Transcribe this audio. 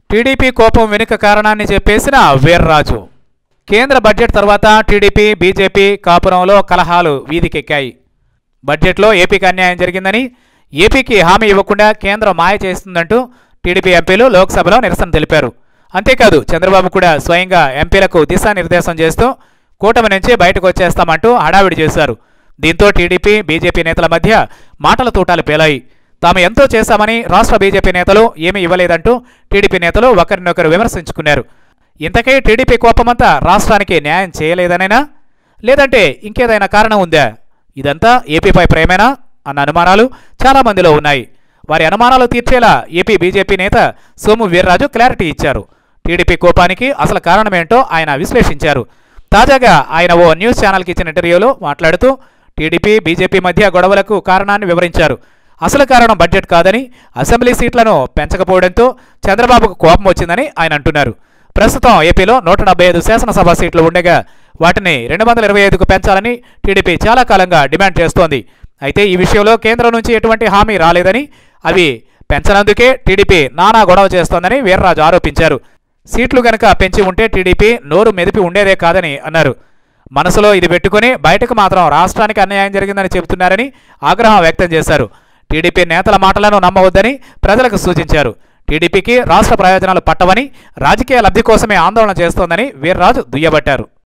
TDP కోపం వెనుక కారణాన్ని చెప్పేసిన వీర్రాజు కేంద్ర బడ్జెట్ తర్వాత టీడీపీ బీజేపీ కాపురంలో కలహాలు వీధికెక్కాయి బడ్జెట్లో ఏపీకి అన్యాయం జరిగిందని ఏపీకి హామీ ఇవ్వకుండా కేంద్రం మాయ చేస్తుందంటూ టీడీపీ ఎంపీలు లోక్సభలో నిరసన తెలిపారు అంతేకాదు చంద్రబాబు కూడా స్వయంగా ఎంపీలకు దిశానిర్దేశం చేస్తూ కూటమి నుంచి బయటకు వచ్చేస్తామంటూ హడావిడి చేశారు దీంతో టీడీపీ బీజేపీ నేతల మధ్య మాటల తూటాలు పేలాయి తాము ఎంతో చేశామని రాష్ట్ర బీజేపీ నేతలు ఏమీ ఇవ్వలేదంటూ టీడీపీ నేతలు ఒకరినొకరు విమర్శించుకున్నారు ఇంతకీ టీడీపీ కోపమంతా రాష్ట్రానికి న్యాయం చేయలేదనేనా లేదంటే ఇంకేదైనా కారణం ఉందా ఇదంతా ఏపీపై ప్రేమేనా అన్న అనుమానాలు చాలా మందిలో ఉన్నాయి వారి అనుమానాలు తీర్చేలా ఏపీ బీజేపీ నేత సోము వీర్రాజు క్లారిటీ ఇచ్చారు టీడీపీ కోపానికి అసలు కారణమేంటో ఆయన విశ్లేషించారు తాజాగా ఆయన ఓ న్యూస్ ఛానల్కి ఇచ్చిన ఇంటర్వ్యూలో మాట్లాడుతూ టీడీపీ బీజేపీ మధ్య గొడవలకు కారణాన్ని వివరించారు అసలు కారణం బడ్జెట్ కాదని అసెంబ్లీ సీట్లను పెంచకపోవడంతో చంద్రబాబుకు కోపం వచ్చిందని ఆయన అంటున్నారు ప్రస్తుతం ఏపీలో నూట డెబ్బై ఐదు శాసనసభ సీట్లు ఉండగా వాటిని రెండు వందల ఇరవై ఐదుకు పెంచాలని టీడీపీ చాలా కాలంగా డిమాండ్ చేస్తోంది అయితే ఈ విషయంలో కేంద్రం నుంచి ఎటువంటి హామీ రాలేదని అవి పెంచనందుకే టీడీపీ నానా గొడవ చేస్తోందని వీర్రాజు ఆరోపించారు సీట్లు గనక పెంచి ఉంటే టీడీపీ నోరు మెదిపి ఉండేదే కాదని అన్నారు మనసులో ఇది పెట్టుకుని బయటకు మాత్రం రాష్ట్రానికి అన్యాయం జరిగిందని చెబుతున్నారని ఆగ్రహం వ్యక్తం చేశారు టీడీపీ నేతల మాటలను నమ్మవద్దని ప్రజలకు సూచించారు టీడీపీకి రాష్ట్ర ప్రయోజనాలు పట్టవని రాజకీయ లబ్ధి కోసమే ఆందోళన చేస్తోందని వీర్రాజు దుయ్యబట్టారు